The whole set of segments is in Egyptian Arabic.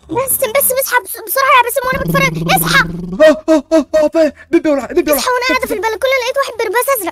بس بس اصحى بس- بسرعه يا باسم وانا بتفرج اصحى اه اه اه اه فاهم. بيبي ولا بيبي ولا اصحى وانا قاعده في البلكونه لقيت واحد برباس ازرق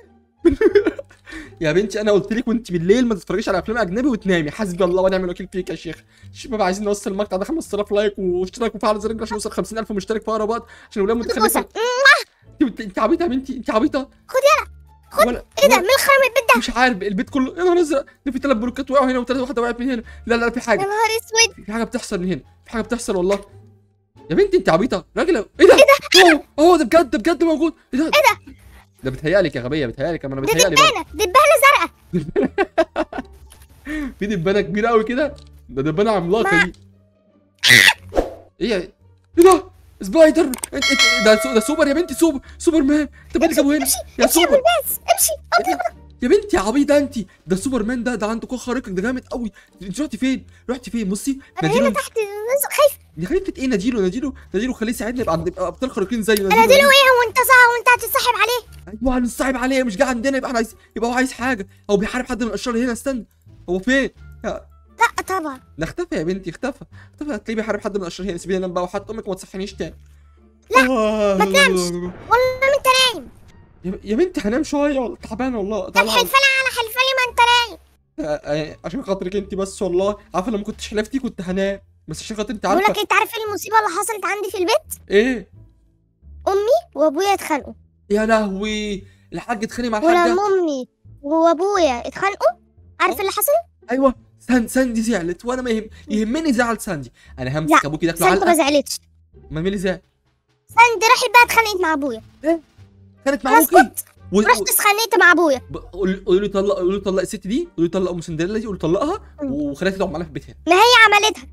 يا بنتي انا قلت لك وانت بالليل ما تتفرجيش على افلام اجنبي وتنامي حسبي الله ونعم الوكيل فيك يا شيخ الشباب عايزين نوصل المقطع ده 5000 لايك واشتراك وفعل زر الجرس عشان نوصل 50000 مشترك في اقرب وقت عشان اولاد بوسه متخلفه انت انت عبيطه يا بنتي انت عبيطه خد يلا خد. ولا ايه ده ولا- مين خرم البيت ده مش عارف البيت كله يا نهار ازرق ده في ثلاث بلوكات وقعوا هنا وثلاثه واحده وقعت من هنا لا لا لا في يا حاجه نهار اسود في حاجه بتحصل من هنا في حاجه بتحصل والله يا بنتي انت عبيطه راجل ايه ده ايه ده اه ده بجد ده بجد موجود ايه ده ايه ده ده بتهيألك يا غبيه بتهيألك اما انا دي بتهيألي برضه. دبانه دبانه زرقاء في دبانه كبيره قوي كده ده دبانه عملاقه ما- دي ايه يا- ايه ده سبايدر انت انت ده سو- ده سوبر يا بنتي سوبر سوبر مان انت مالك جابه هنا يا امشي يا سوبر برباس امشي يا بنتي يا عبيطه انت ده سوبر مان ده ده عنده قوه خارقه ده جامد قوي انت رحتي فين رحتي فين بصي انا هنا ناديله تحت خايف دي خايفه ايه ناديله ناديله ناديله خليه يساعدنا يبقى عند يبقى ابطال خارقين زيه انا دلو ايه وانت صح وانت هتتصاحب عليه ايوه هنصعب عليه مش جاي عندنا يبقى احنا عايز يبقى هو عايز حاجه هو بيحارب حد من الاشرار هنا استنى هو فين يا- لا طبعا ده اختفى يا بنتي اختفى اختفى هتلاقيه بيحارب حد من الاشرار هنا سيبيني انام بقى وحط امك وما تصحينيش تاني لا، ما تنامش. والله ما انت نايم يا يا بنتي هنام شويه والله تعبان والله طب تعالى حلفاني على حلفاني ما انت نايم آه، آه، عشان خاطرك انت بس والله عارفه لو ما كنتش حلفتي كنت هنام بس عشان خاطر انت بقول لك عارفه انت عارف ايه المصيبه اللي حصلت عندي في البيت ايه امي وابويا اتخانقوا يا لهوي الحاج اتخانق مع الحاجه ولما امي وابويا اتخانقوا عارف اللي حصل ايوه سان ساندي زعلت وانا ما يهم يهمني زعل ساندي انا همسك ابوكي داخله ساندي ما علقه زعلتش ما مين اللي زعل ساندي راحت بقى اتخانقت مع ابويا كانت مع انا ابوكي اسكت رحت اتخانقت مع ابويا ب- قولي قولي له طلق قولي له طلق الست دي قولي له طلق ام سندريلا دي قولي له طلقها مم. وخليها تقعد معانا في بيتها ما هي عملتها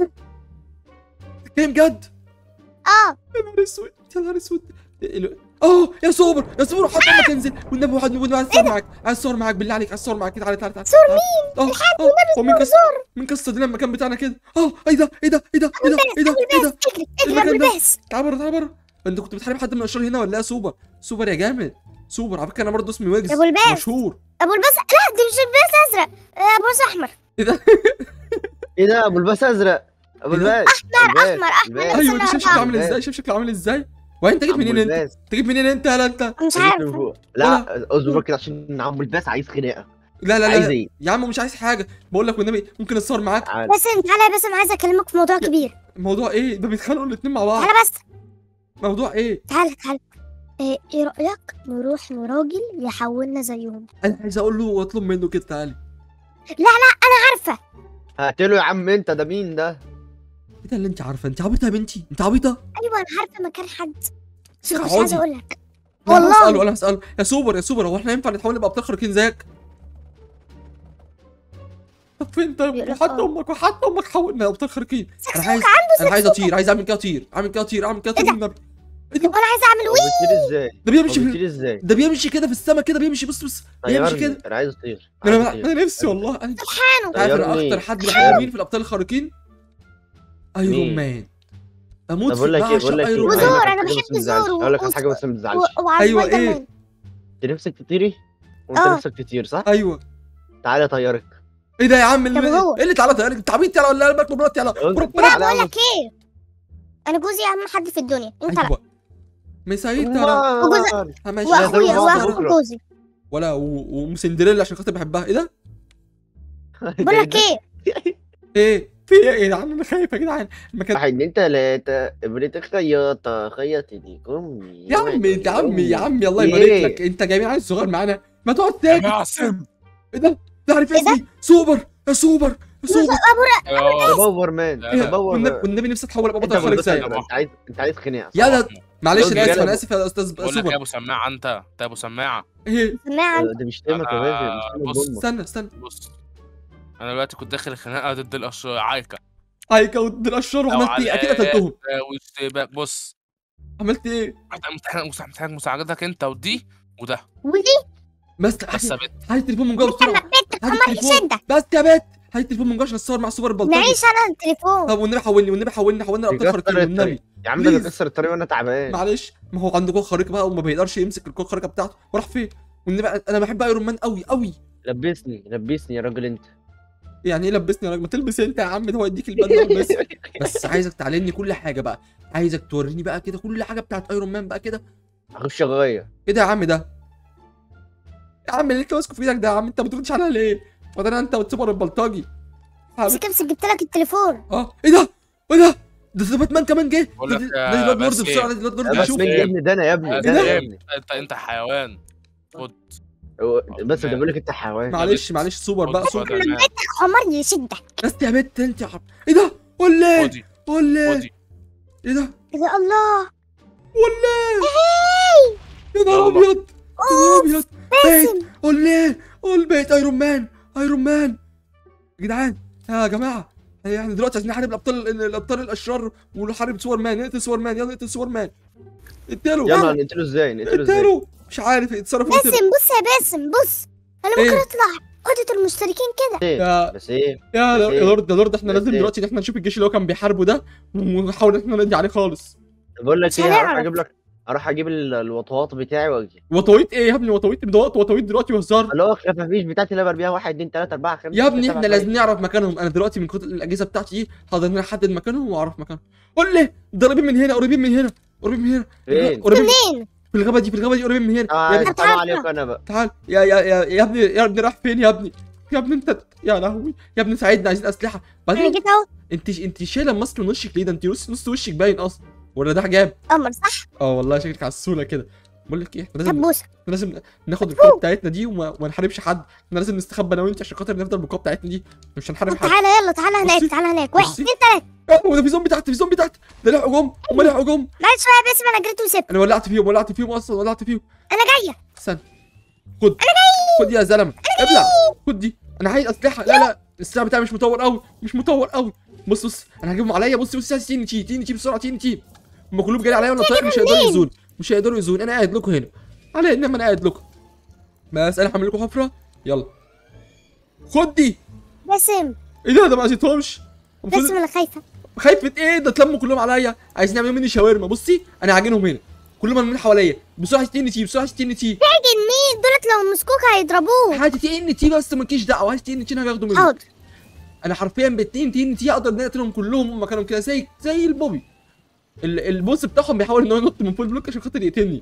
تتكلم جد اه يا نهار اسود يا نهار اسود ال- اه يا صبر يا صبر حط امك تنزل والنبي واحد والنبي عايز اتصور معاك عايز اتصور معاك بالله عليك عايز اتصور معاك تعالى تعالى تعالى صور مين؟ اه اه هو مين كسر مين كسر لنا المكان بتاعنا كده اه ايه ده ايه ده ايه ده ايه ده ايه ده ايه ده اجري اجري يا المكان ده؟ بالباس تعال بره تعال بره انت كنت بتحارب حد من الاشرار هنا ولا ايه يا سوبر سوبر يا جامد سوبر على فكره انا برضه اسمي ويجز يا ابو الباس مشهور ابو الباس لا دي مش الباس ازرق آه، ابو الباس احمر ايه ده ابو الباس ازرق ابو إيه ده؟ الباس احمر الباس، احمر احمر الباس. ايوه دي شوف شكله عامل الباس. ازاي شوف شكله عامل ازاي وانت انت جيت عمو منين انت الباس. انت جيت منين انت يالا انت مش جيت من عارفه فوق. لا اصبر كده عشان عمو الباس عايز خناقه لا لا عايز لا ايه يا عم مش عايز حاجه بقول لك والنبي ممكن اتصور معاك تعال بس انت تعالى بس انا عايزه اكلمك في موضوع كبير الموضوع ايه ده بيتخانقوا الاثنين مع بعض تعالى بس موضوع ايه تعالى تعالى ايه إيه رايك نروح لراجل يحولنا زيهم انا عايز اقول له واطلب منه كده تعالى عارفه هاتله يا عم انت ده مين ده ايه ده اللي انت عارفه انت عبيطه يا بنتي انت عبيطه ايوه انا عارفه مكان حد بس شيخ مش عايزه عوضي. اقول لك لا، انا والله. هساله انا هساله يا سوبر يا سوبر هو احنا ينفع نتحول نبقى ابطال خارقين زيك طب فين طيب يقول لك وحتى آه. امك وحتى امك حولنا ابطال خارقين انا سكسوكة عايز عنده انا عايز سكسوكة. اطير عايز اعمل كده اطير اعمل كده اطير اعمل كده اطير إيه ده؟ والنبي ايه ده وانا عايزه اعمل هو وي بيطير ازاي ده هو بيمشي في بيطير ازاي ده بيمشي كده في السما كده بيمشي بص بص بيمشي طيرني كده انا عايز اطير انا عايز انا أطير. أنا نفسي والله انا سبحانه عارف انا طيرني. اكتر حد بحبه مين في الابطال الخارقين ايرون مين؟ مان اموت طب في بقول لك ايه بعشق بقول لك ايه ايرون أقول لك وزور، مان على أنا حاجة بحب بس ما تزعلش. زور اقول لك على وز- حاجه بس ما تزعلش و- وعلى أيوة، سبايدر إيه؟ مان. انت نفسك تطيري وانت آه. نفسك تطير صح ايوه تعالى طيرك ايه ده يا عم طب اللي هو. ايه اللي تعالى طيارك انت عبيط يلا ولا قلبك مبرات يلا قلت ربنا لا تعالى بقول أعمل- لك ايه انا جوزي اهم حد في الدنيا انت لا ايوه مسايد ترى أمال. همشي لا، ده واخويا هو واخو بكرة. جوزي ولا و- ومسندريلا عشان خاطر بحبها ايه ده بقول لك ايه ايه في ايه يا جدعان انا خايف يا جدعان المكان واحد ثلاثة ابرة خياطة خيطتي امي يا عمي انت عمي يا عمي الله إيه؟ يبارك لك انت جايبين عيل صغير معانا ما تقعد ساكت عاصم ايه ده ده عارف إيه ده؟ اسمي سوبر يا سوبر يا سوبر يا باور مان لا، إيه؟ لا. باور والنبي مان والنبي نفسي اتحول ابقى انت بطل خارق بص- زيك انت عايز انت عايز خناقة يا ده معلش قول انا اسف لي. انا اسف يا استاذ بقول لك يا سوبر ابو سماعه انت انت يا ابو سماعه ايه سماعة ده مش تمك يا باشا مش تمك بص. بامك. استنى استنى بص انا دلوقتي كنت داخل خناقه ضد الاشرار عايكه هايكا ود الاشرار وعملت ايه اكيد قتلتهم واشتباك بص عملت ايه محتاج محتاج محتاج مساعدتك انت ودي وده ودي بس بس يا بت هاي التليفون من جوه بسرعه استنى بنتك هات عمال التليفون. يشدك بس يا بت هاي التليفون من جوه عشان اتصور مع سوبر البلطجي معيش انا التليفون طب والنبي حولني والنبي حولني حولنا الابطال بيكسر خارقين والنبي الطريق. يا عم ده Please. بيكسر الطريق وانا تعبان معلش ما هو عنده قوه خارقه بقى وما بيقدرش يمسك القوه الخارقه بتاعته وراح فين والنبي انا بحب ايرون مان قوي قوي لبسني لبسني يا راجل انت يعني ايه لبسني يا راجل ما تلبس انت يا عم ده هو يديك البدله والبس بس عايزك تعلمني كل حاجه بقى عايزك توريني بقى كده كل حاجه بتاعت ايرون مان بقى كده اخش اغير ايه ده يا عم ده يا عم اللي انت ماسكه في ايدك ده يا عم انت ما بتردش عليها ليه وده انت والسوبر البلطجي بس كمس جبت لك التليفون اه ايه ده ايه ده ده ده باتمان كمان جه بقول ده لك ده يا ده الواد بس لورد إيه؟ بسرعه ده الواد لورد بس بيشوف مين يا ابني ده انا يا ابني يا ده أنا يا ده؟ ابني انت انت حيوان خد هو- بس ده بيقول لك انت حيوان معلش معلش سوبر بقى خد سوبر سبايدر مان. حمار يشدك بس يا بنت انت يا عم ايه ده ولا خدي ولا خدي ايه ده يا الله ولا يا نهار ابيض يا نهار ابيض بيت ولا قول بيت ايرون مان ايرون مان يا جدعان يا جماعه احنا دلوقتي عايزين نحارب الابطال الابطال الاشرار ونحارب سوبر مان نقتل سوبر مان يلا نقتل سوبر مان اقتله يلا نقتله ازاي نقتله ازاي اقتله مش عارف يتصرف باسم يقتله بص يا باسم بص انا إيه؟ ممكن اطلع اوضه المشتركين كده إيه؟ يا بس ايه يا بس يا إيه؟ لورد يا لورد احنا بس لازم إيه؟ دلوقتي ان احنا نشوف الجيش اللي هو كان بيحاربه ده ونحاول ان احنا نقضي عليه خالص بقول لك مش ايه هروح هنعرف. اجيب لك اروح اجيب ال- الوطواط بتاعي واجي وطويت ايه يا ابني وطويت بدوات وطويت دلوقتي وهزار اللي هو الخفافيش بتاعتي اللي برميها 1 2 3 4 5 يا ابني احنا لازم نعرف مكانهم انا دلوقتي من كتر الاجهزه بتاعتي دي هقدر ان انا احدد مكانهم واعرف مكانهم قول لي ده قريبين من هنا قريبين من هنا قريبين من هنا فين؟ قريبين منين في الغابه دي في الغابه دي قريبين من هنا يا ابني تعال تعال عليك انا بقى تعال يا يا يا يا ابني يا ابني رايح فين يا ابني يا ابني انت يا لهوي يا ابني ساعدنا عايزين اسلحه انا بعدين جيت اهو انت انت شايله الماسك من وشك ليه ده انت نص نص وشك باين اصلا ولا ده حجاب قمر صح اه والله شكلك عسوله كده بقول لك ايه احنا طب لازم بوسه احنا لازم ناخد القوه بتاعتنا دي وما, وما نحاربش حد احنا لازم نستخبى انا وانت عشان خاطر نفضل بالقوه بتاعتنا دي مش هنحارب طب حد تعالى يلا تعالى هناك بصي. تعالى هناك واحد بصي. اتنين تلاته اه هو ده في زومبي تحت في زومبي تحت ده لحقوا جم هم لحقوا جم معلش بقى يا باسم انا جريت وسبت انا ولعت فيهم ولعت فيهم اصلا ولعت فيهم انا جايه استنى خد خد يا زلمه ابلع خد دي انا عايز اسلحه لا لا السلاح بتاعي مش مطور قوي مش مطور قوي بص بص انا هجيبهم عليا بص بص تي تي تي تي بسرعه تي تي هم كلهم جايين عليا وانا طاير مش هيقدروا يزون مش هيقدروا يزون انا قاعد لكم هنا على انما انا قاعد لكم بس انا هعمل لكم حفره يلا خد دي باسم ايه ده ده ما عزيتهمش المفروض باسم انا خايفه خايفه ايه ده اتلموا كلهم عليا عايزين يعملوا مني شاورما بصي انا هعجنهم هنا كلهم مرمين حواليا بسرعه تي ان تي بسرعه تي ان تي لكن مين دولت لو مسكوك هيضربوه هاتي تي ان تي بس مالكيش دعوه هاتي تي ان تي انا هاخده منك حاضر انا حرفيا باتنين تي ان تي اقدر ان أنا اقتلهم كلهم هم كانوا كده زي زي البوبي ال- البوس بتاعهم بيحاول ان هو ينط من فوق البلوك عشان خاطر يقتلني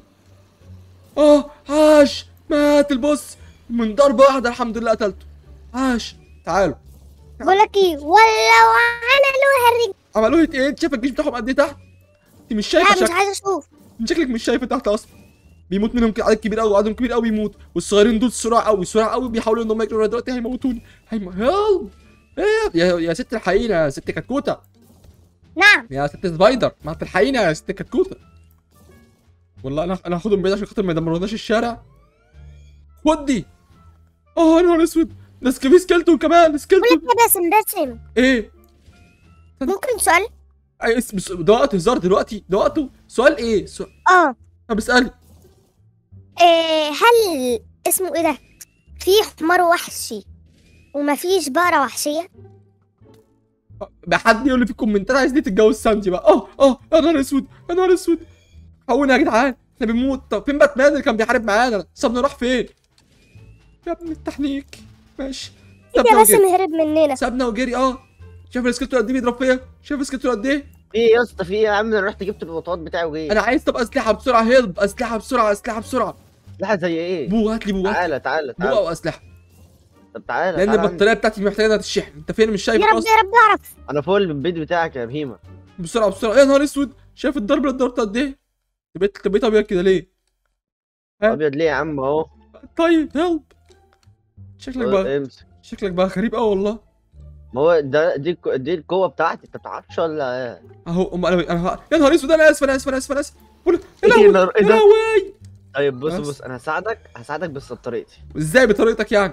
اه عاش مات البوس من ضربه واحده الحمد لله قتلته عاش تعالوا بقول لك ايه ولو عملوا هرج عملوه ايه انت شايف الجيش بتاعهم قد ايه تحت انت مش شايفه لا مش شكل عايزه اشوف انت شكلك مش شايفه تحت اصلا بيموت منهم ك- عدد كبير قوي عدد كبير قوي يموت والصغيرين دول سرعه قوي سرعه قوي بيحاولوا ان هم يجروا ورايا دلوقتي هيموتوني هيم هيلب ايه يا يا ست الحقيقه يا ست كتكوته نعم يا ست سبايدر ما تلحقينا يا ست كتكوته والله انا انا هاخدهم بعيد عشان خاطر ما يدمروناش الشارع خد دي اه يا نهار اسود ده سك- في سكيلتون كمان بقول سكيلتون لك يا باسم باسم ايه ممكن سؤال أي اسم س- ده وقت هزار دلوقتي ده وقته سؤال ايه سؤال اه طب اسالي إيه هل اسمه ايه ده في حمار وحشي ومفيش بقرة وحشية بقى حد يقول لي في الكومنتات عايز ليه تتجوز ساندي بقى اه اه يا نهار اسود يا نهار اسود حقونا يا جدعان احنا بنموت طب فين باتمان اللي كان بيحارب معانا سابنا راح فين يا ابني التحنيك ماشي يا سابنا باسم وجري هرب مننا سابنا وجري اه شايف السكيلتون قد ايه بيضرب فيا شايف السكيلتون قد ايه في إيه يا اسطى في إيه يا عم انا رحت جبت الوطواط بتاعي وجيت انا عايز طب اسلحه بسرعه هيلب اسلحه بسرعه اسلحه بسرعه اسلحه زي ايه بو هات لي بو هات تعالى تعالى بو تعالى او اسلحه طب تعالى لان تعالى عندي. البطاريه بتاعتي محتاجه انها تتشحن انت فين مش شايف يا رب اصلا يا رب اعرف انا فوق البيت بتاعك يا بهيمه بسرعه بسرعه يا نهار اسود شايف الضرب اللي ضربته قد ايه تبيت تبيت ابيض كده ليه ها؟ ابيض ليه يا عم اهو طيب هيلب شكلك بقى امسك شكلك بقى غريب قوي والله ما هو ده دي الك- دي القوه بتاعتي انت بتعرفش ولا ايه؟ اهو ام انا انا ه- يا نهار اسود انا اسف انا اسف انا اسف انا اسف قول- يا ايه لهوي النار- يا ايه ده؟ لهوي طيب بص بس. بص انا هساعدك هساعدك بس بطريقتي ازاي بطريقتك يعني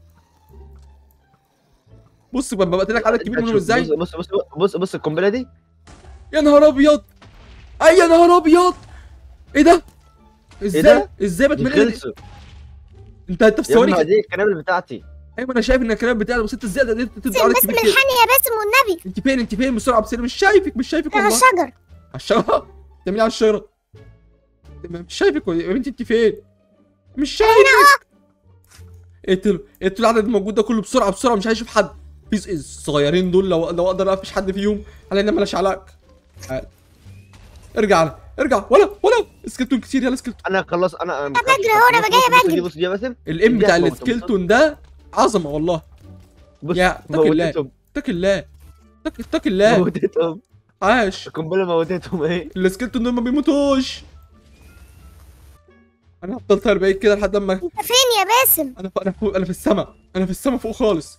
بص ببقى بقتلك عدد كبير منهم شوف، ازاي بص بص بص بص بص القنبله دي يا نهار ابيض اي يا نهار ابيض ايه ده ازاي ده؟ ازاي دي بتمنع خلصوا انت انت في يا ابني ثواني ما كده دي القنابل بتاعتي ايوه انا شايف ان الكلام بتاعك بس انت ازاي قدرت تدي باسم عدد باسم كبير كده الحقني يا باسم والنبي انت فين انت فين بسرعه بس مش شايفك مش شايفك انا على والله الشجر على الشجره تعملي على الشجره مش شايفك يا بنتي انت فين مش شايفك اقتلوا اقتلوا العدد الموجود ده كله بسرعه بسرعه مش عايز اشوف حد في الصغيرين دول لو لو اقدر اقفش حد فيهم علينا ملاش علاق تعال. ارجع ارجع ولا ولا سكلتون كتير يلا سكلتون انا خلاص انا انا بجري أهو، أنا جاية بص بجري. دي بص دي يا باسم الام دي بتاع هتموت، السكلتون ده عظمه والله بص يا اتق الله. موتتهم اتق الله اتق اتق الله موتتهم عاش القنبله موتتهم ايه السكلتون دول ما بيموتوش انا هفضل طاير بعيد كده لحد اما انت فين يا باسم انا انا فوق انا في السما انا في السما فوق خالص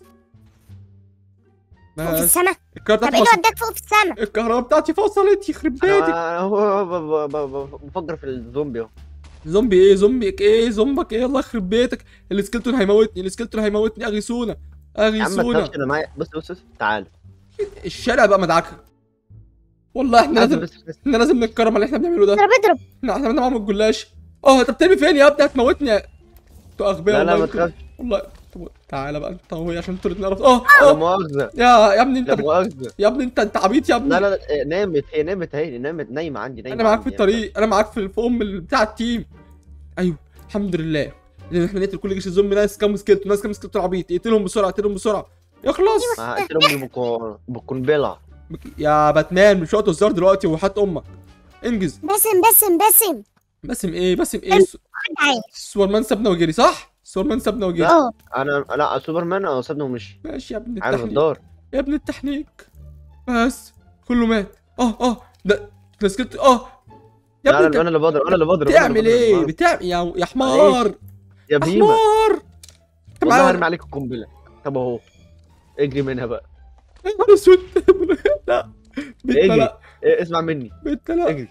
فوق في بس السما الكهرباء طب ايه بتاعتي اللي وداك فوق في السما فصلت الكهرباء بتاعتي فصلت يخرب بيتك انا هو ب- ب- ب- بفكر في الزومبي اهو زومبي ايه زومبيك ايه زومبك ايه الله يخرب بيتك السكلتون هيموتني السكلتون هيموتني اغيثونا يا عم ما اغيثونا تخافش انا معايا بص بص بص تعال الشارع بقى مدعكه والله احنا لازم بس بس احنا لازم نتكرم على اللي احنا بنعمله ده اضرب اضرب احنا احنا بنعمل الجلاش اه انت بترمي فين يا ابني هتموتني يا- انتوا اغبياء لا لا والله ما انتوا. تخافش والله طب تعالى بقى انت وهي عشان انتوا الاتنين عرفت اه لا اه مؤاخذه يا يا ابني انت لا بت... مؤاخذه يا ابني انت انت عبيط يا ابني لا لا لا إيه، نامت هي نامت اهي نامت نايمه عندي نايمه انا معاك في عندي. الطريق انا معاك في في ام ال- بتاع التيم ايوه الحمد لله لان احنا نقتل كل جيش الزومبي ناس كام سكيلتون ناس كام سكيلتون عبيط اقتلهم بسرعه اقتلهم بسرعه يخلص ما هقتلهم بالكو- بالقنبله يا باتمان مش وقت هزار دلوقتي وحط امك انجز باسم باسم باسم باسم ايه باسم ايه س- تعال سوبرمان سابنا وجري صح سوبرمان سابنا وجري اه انا لا سوبرمان او سابني ومشي ماشي يا ابن عامل التحنيك الدار يا ابن التحنيك بس كله مات اه اه ده ده سكيلت اه يا لا ابني لا انت انا اللي بضرب انا اللي بضرب أنا اللي بتعمل بضرب. ايه بتعمل يا يا حمار يا بهيمه حمار انت والله معايا هرمي عليك القنبله طب اهو اجري منها بقى يا نهار اسود لا بنت اجري. لا إيه اسمع مني بنت لا اجري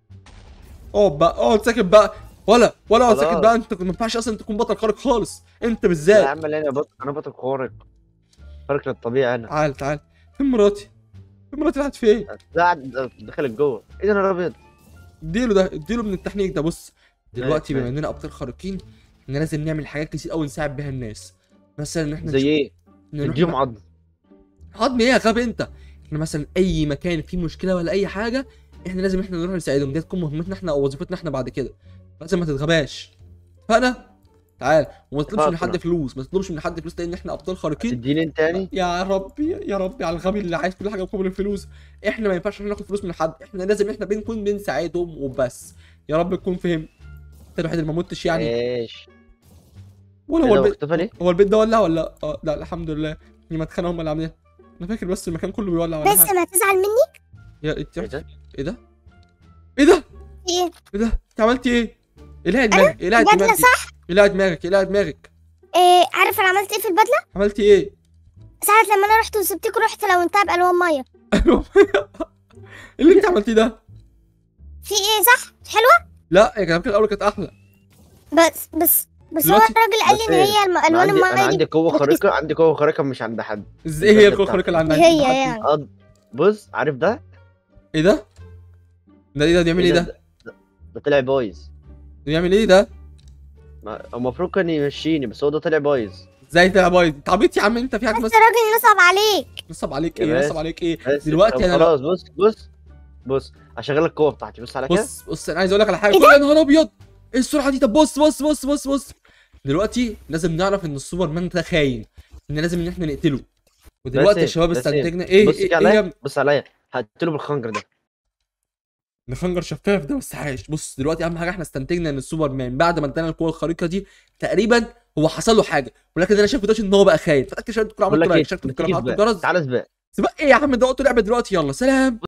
اقعد بقى اقعد ساكت بقى ولا ولا اقعد ساكت خلاص. بقى انت ما ينفعش اصلا تكون بطل خارق خالص انت لا يا بالذات عم لا انا بطل انا بطل خارق خارق للطبيعه انا تعال تعال فين مراتي فين مراتي راحت فين قاعد دخلت جوه ايه ده انا ابيض اديله ده اديله من التحنيك ده بص دلوقتي بما ماشي. اننا ابطال خارقين احنا لازم نعمل حاجات كتير قوي نساعد بيها الناس مثلا ان احنا زي ايه نروح اديهم عض عظم ايه يا غبي انت احنا مثلا اي مكان فيه مشكله ولا اي حاجه احنا لازم احنا نروح نساعدهم دي تكون مهمتنا احنا او وظيفتنا احنا بعد كده لازم ما تتغباش فانا تعال وما تطلبش من حد اتفقنا. فلوس ما تطلبش من حد فلوس لان احنا ابطال خارقين تديني انت تاني يا ربي يا ربي على الغبي اللي عايز كل حاجه مقابل الفلوس احنا ما ينفعش احنا ناخد فلوس من حد احنا لازم احنا بنكون بنساعدهم وبس يا رب تكون فهمت انت الوحيد اللي ما متش يعني ايش ولا هو هو البيت اختفى ليه هو البيت ده ولع ولا اه لا الحمد لله دي مدخنه هم اللي عاملينها انا فاكر بس المكان كله بيولع ولا حاجه باسم هتزعل مني يا انت ايه ده ايه ده ايه ده ايه ايه ده انت عملتي ايه ايه دماغك ايه بدله دماغك صح ايه دماغك ايه دماغك إيه عارف انا عملت ايه في البدله عملتي ايه ساعه لما انا رحت وسبتكوا رحت لو انت بالوان ميه اللي انت عملتيه ده في ايه صح حلوه لا يا جماعه الاول كانت احلى بس بس بس هو دلوقتي- الراجل قال لي بس ان هي الم- انا الوان عندي انا الميه عندي دي قوه بتكتب. خارقه عندي قوه خارقه مش عند حد ازاي هي القوه بتاعتي. الخارقه اللي عندك هي يعني أض- بص عارف ده ايه ده ده ايه ده بيعمل ايه ده ده ده طلع بايظ بيعمل ايه ده ما- هو المفروض كان يمشيني بس هو ده طلع بايظ ازاي ده بايظ انت عبيط يا عم انت في حاجه بس بس الراجل نصب عليك نصب عليك يا ايه باشا. نصب عليك ايه بس دلوقتي طب انا خلاص بص بص بص هشغل القوه بتاعتي بص على كده بص بص انا عايز اقول لك على حاجه إيه يا نهار ابيض ايه السرعه دي طب بص بص بص بص بص دلوقتي لازم نعرف ان السوبر مان ده خاين ان لازم ان احنا نقتله ودلوقتي يا بس- شباب بس استنتجنا ايه بص ايه, كده إيه يا عليا ابني؟ بص عليا هقتله بالخنجر ده ده خنجر شفاف ده بس عايش بص دلوقتي اهم حاجه احنا استنتجنا ان السوبر مان بعد ما ادانا القوه الخارقه دي تقريبا هو حصل له حاجه ولكن انا شايف دلوقتي ان هو بقى خايف فتاكد شويه تكون بقول عملت لك لايك ايه شكلك ما تكون تيجي عملت سباق جرس تعالى سباق سباق ايه يا عم ده وقته لعبه دلوقتي يلا سلام